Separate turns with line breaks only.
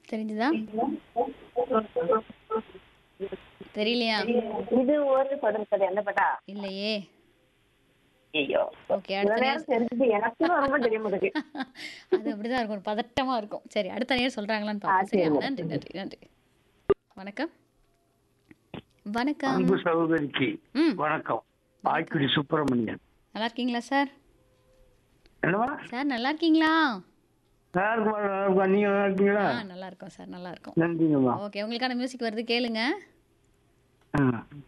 தெரிஞ்சுதா தெரியலையா
இது ஒரு தொடர் கதை என்ன பட்டா
இல்லையே
ஐயோ
ஓகே அடுத்த
இவ்வளவு
நேரம்
நேரம் தெரிஞ்சது எனக்கும் ரொம்ப தெரிய மாட்டேங்குது
அது அப்படிதான் இருக்கும் ஒரு பதட்டமா இருக்கும் சரி அடுத்த நேரம் சொல்றாங்களான்னு
ஆ,
பார்ப்போம் சரியா
சரி.
நன்றி நன்றி நன்றி வணக்கம் வணக்கம்
அன்பு சகோதரிக்கு
ம்
வணக்கம் ஆய்க்குடி சுப்பிரமணியன்
நல்லா இருக்கீங்களா சார்
என்னவா
சார் நல்லா இருக்கீங்களா
நல்லா இருக்குமா நல்லா இருக்குமா நீங்க நல்லா இருக்கீங்களா
ஆ நல்லா இருக்கோம் சார் நல்லா இருக்கோம்
நன்றிங்கம்மா
ஓகே உங்களுக்கான மியூசிக் வருது கேளுங்க
ஆ